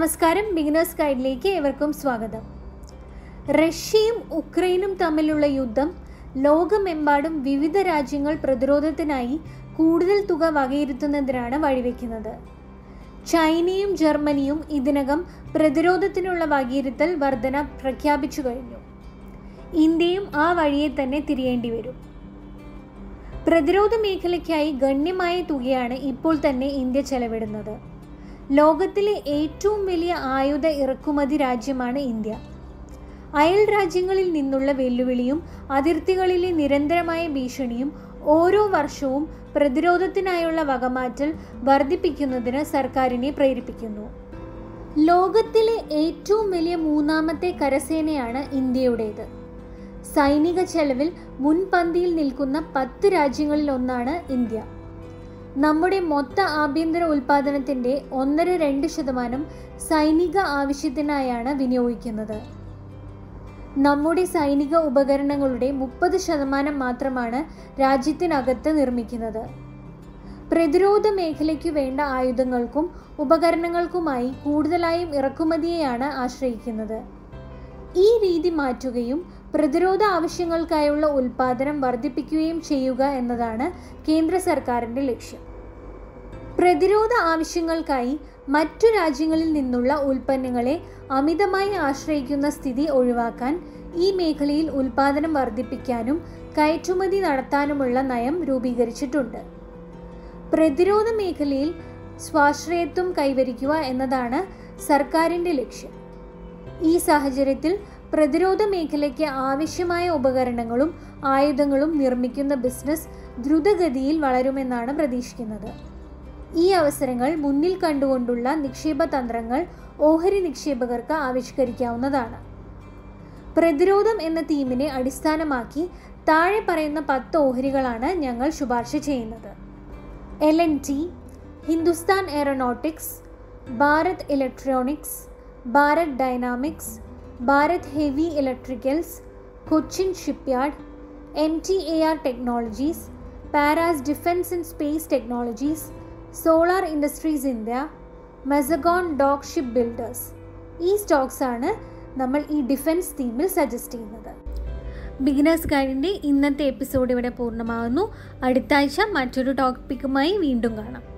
നമസ്കാരം ബിഗിനേഴ്സ് ഗൈഡിലേക്ക് ഏവർക്കും സ്വാഗതം റഷ്യയും ഉക്രൈനും തമ്മിലുള്ള യുദ്ധം ലോകമെമ്പാടും വിവിധ രാജ്യങ്ങൾ പ്രതിരോധത്തിനായി കൂടുതൽ തുക വകയിരുത്തുന്നതിനാണ് വഴിവെക്കുന്നത് ചൈനയും ജർമ്മനിയും ഇതിനകം പ്രതിരോധത്തിനുള്ള വകയിരുത്തൽ വർധന പ്രഖ്യാപിച്ചു കഴിഞ്ഞു ഇന്ത്യയും ആ വഴിയെ തന്നെ തിരിയേണ്ടി വരും പ്രതിരോധ മേഖലയ്ക്കായി ഗണ്യമായ തുകയാണ് ഇപ്പോൾ തന്നെ ഇന്ത്യ ചെലവിടുന്നത് ലോകത്തിലെ ഏറ്റവും വലിയ ആയുധ ഇറക്കുമതി രാജ്യമാണ് ഇന്ത്യ അയൽ രാജ്യങ്ങളിൽ നിന്നുള്ള വെല്ലുവിളിയും അതിർത്തികളിലെ നിരന്തരമായ ഭീഷണിയും ഓരോ വർഷവും പ്രതിരോധത്തിനായുള്ള വകമാറ്റൽ വർദ്ധിപ്പിക്കുന്നതിന് സർക്കാരിനെ പ്രേരിപ്പിക്കുന്നു ലോകത്തിലെ ഏറ്റവും വലിയ മൂന്നാമത്തെ കരസേനയാണ് ഇന്ത്യയുടേത് സൈനിക ചെലവിൽ മുൻപന്തിയിൽ നിൽക്കുന്ന പത്ത് രാജ്യങ്ങളിൽ ഒന്നാണ് ഇന്ത്യ നമ്മുടെ മൊത്ത ആഭ്യന്തര ഉൽപാദനത്തിൻ്റെ ഒന്നര രണ്ട് ശതമാനം സൈനിക ആവശ്യത്തിനായാണ് വിനിയോഗിക്കുന്നത് നമ്മുടെ സൈനിക ഉപകരണങ്ങളുടെ മുപ്പത് ശതമാനം മാത്രമാണ് രാജ്യത്തിനകത്ത് നിർമ്മിക്കുന്നത് പ്രതിരോധ മേഖലയ്ക്കു വേണ്ട ആയുധങ്ങൾക്കും ഉപകരണങ്ങൾക്കുമായി കൂടുതലായും ഇറക്കുമതിയെയാണ് ആശ്രയിക്കുന്നത് ഈ രീതി മാറ്റുകയും പ്രതിരോധ ആവശ്യങ്ങൾക്കായുള്ള ഉൽപാദനം വർദ്ധിപ്പിക്കുകയും ചെയ്യുക എന്നതാണ് കേന്ദ്ര സർക്കാരിൻ്റെ ലക്ഷ്യം പ്രതിരോധ ആവശ്യങ്ങൾക്കായി മറ്റു രാജ്യങ്ങളിൽ നിന്നുള്ള ഉൽപ്പന്നങ്ങളെ അമിതമായി ആശ്രയിക്കുന്ന സ്ഥിതി ഒഴിവാക്കാൻ ഈ മേഖലയിൽ ഉൽപാദനം വർദ്ധിപ്പിക്കാനും കയറ്റുമതി നടത്താനുമുള്ള നയം രൂപീകരിച്ചിട്ടുണ്ട് പ്രതിരോധ മേഖലയിൽ സ്വാശ്രയത്വം കൈവരിക്കുക എന്നതാണ് സർക്കാരിൻ്റെ ലക്ഷ്യം ഈ സാഹചര്യത്തിൽ പ്രതിരോധ മേഖലയ്ക്ക് ആവശ്യമായ ഉപകരണങ്ങളും ആയുധങ്ങളും നിർമ്മിക്കുന്ന ബിസിനസ് ദ്രുതഗതിയിൽ വളരുമെന്നാണ് പ്രതീക്ഷിക്കുന്നത് ഈ അവസരങ്ങൾ മുന്നിൽ കണ്ടുകൊണ്ടുള്ള നിക്ഷേപ തന്ത്രങ്ങൾ ഓഹരി നിക്ഷേപകർക്ക് ആവിഷ്കരിക്കാവുന്നതാണ് പ്രതിരോധം എന്ന തീമിനെ അടിസ്ഥാനമാക്കി താഴെ പറയുന്ന പത്ത് ഓഹരികളാണ് ഞങ്ങൾ ശുപാർശ ചെയ്യുന്നത് L N T Hindustan Aeronautics Bharat Electronics Bharat Dynamics Bharat Heavy Electricals Cochin Shipyard M T A R Technologies Paras Defence and Space Technologies Solar Industries India Mazagon dock ship builders ഈ സ്റ്റോക്സ് ആണ് നമ്മൾ ഈ ഡിഫൻസ് തീമിൽ സജസ്റ്റ് ചെയ്യുന്നത് ബിഗിനേഴ്സ് ഗൈഡിൻ്റെ ഇന്നത്തെ എപ്പിസോഡ് ഇവിടെ പൂർണ്ണമാകുന്നു അടുത്ത ആഴ്ച മറ്റൊരു ടോപ്പിക്കുമായി വീണ്ടും കാണാം